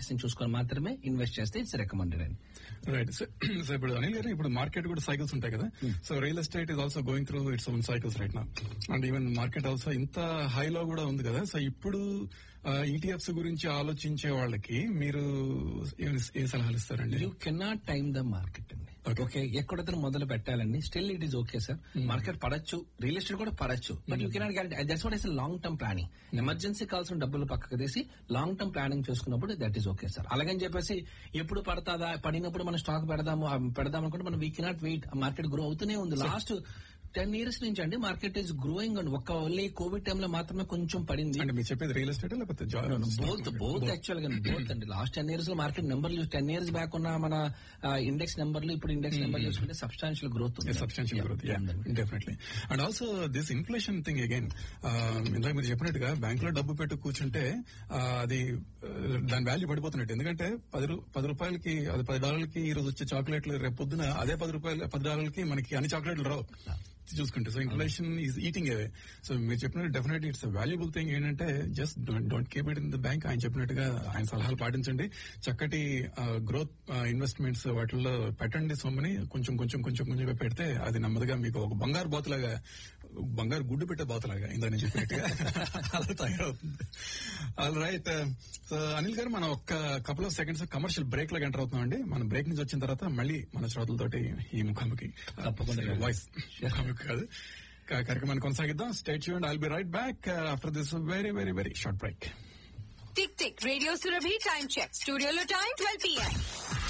Opportunities ని చూసుకొని మాత్రమే ఇన్వెస్ట్ చేస్తే ఇట్స్ రికమెండెడ్ అండి రైట్ సో ఇప్పుడు అనిల్ గారు ఇప్పుడు మార్కెట్ కూడా సైకిల్స్ ఉంటాయి కదా so real estate is also going through its own cycles right నా అండ్ ఈవెన్ మార్కెట్ ఆల్సో ఇంత హైలో కూడా ఉంది కదా సో ఇప్పుడు ఈటీఎఫ్స్ గురించి ఆలోచించే వాళ్ళకి మీరు ఏ- ఏ సలహాలు ఇస్తారండి you cannot time the market అండి Okay. ఓకే ఎక్కడైతే మొదలు పెట్టాలండి still it is okay sir market పడచ్చు రియల్ ఎస్టేట్ కూడా పడచ్చు but you cannot guarantee that's what is long term planning emergency కావాల్సిన డబ్బులు పక్కకు తీసి లాంగ్ టర్మ్ ప్లానింగ్ చేసుకున్నప్పుడు దట్ ఈస్ ఓకే సార్ అలాగని చెప్పేసి ఎప్పుడు పడతాదా పడినప్పుడు మనం స్టాక్ పెడదాము ఆ పెడదాం అనుకుంటే మనం we cannot wait market grow అవుతూనే ఉంది లాస్ట్ టెన్ ఇయర్స్ నుంచి అండి మార్కెట్ ఈస్ గ్రోయింగ్ అండ్ ఒక్క ఓన్లీ కోవిడ్ టైంలో మాత్రమే కొంచెం పడింది అంటే మీరు చెప్పేది రియల్ ఎస్టేట్ లేకపోతే బోత్ బోత్ యాక్చువల్ గా బోత్ అండి లాస్ట్ టెన్ ఇయర్స్ లో market number ten years back ఉన్న మన ఇండెక్స్ నెంబర్లు ఇప్పుడు ఇండెక్స్ నెంబర్ చూసుకుంటే సబ్స్టాన్షియల్ గ్రోత్ ఉంది substantial growth definitely and also this inflation thing again ఇందాక మీరు చెప్పినట్టుగా బ్యాంక్ లో డబ్బు పెట్టు కూర్చుంటే uh, అది uh, దాని వాల్యూ పడిపోతున్నట్టు ఎందుకంటే పది రూ- పది రూపాయలకి అది పది డాలర్లకి ఈ రోజు వచ్చే చాక్లెట్లు రేపు పొద్దున అదే పది రూపాయలు పది డాలర్లకి మనకి అన్ని చాక్లెట్లు రావు చూసుకుంటే so inflation is eating away so మీరు చెప్పినట్టు డెఫినెట్ ఇట్స్ వాల్యుబుల్ థింగ్ ఏంటంటే just don't keep it in the bank ఆయన చెప్పినట్టుగా ఆయన సలహాలు పాటించండి చక్కటి గ్రోత్ ఇన్వెస్ట్మెంట్స్ వాటిల్లో పెట్టండి సొమ్మని కొంచెం కొంచెం కొంచెం కొంచెంగా పెడితే అది నెమ్మదిగా మీకు ఒక బంగారు బాతులాగా బంగారు గుడ్డు పెట్టే బాతులాగా ఇందా నేను చెప్పినట్టుగా అలా తయారవుతుంది ఆల్ రైట్ సో అనిల్ గారు మనం ఒక్క couple of seconds commercial break లాగా ఎంటర్ అవుతున్నాం అండి మనం బ్రేక్ నుంచి వచ్చిన తర్వాత మళ్ళీ మన శ్రోతలతోటి ఈ ముఖాముఖి తప్పకుండా. వాయిస్ ముఖాముఖి కాదు కా- కార్యక్రమాన్ని కొనసాగిద్దాం స్టేట్ యూన్ I'll be right back after this very very very short break tick tick radio Surabhi time check స్టూడియోలో టైం ట్వెల్వ్ పిఎం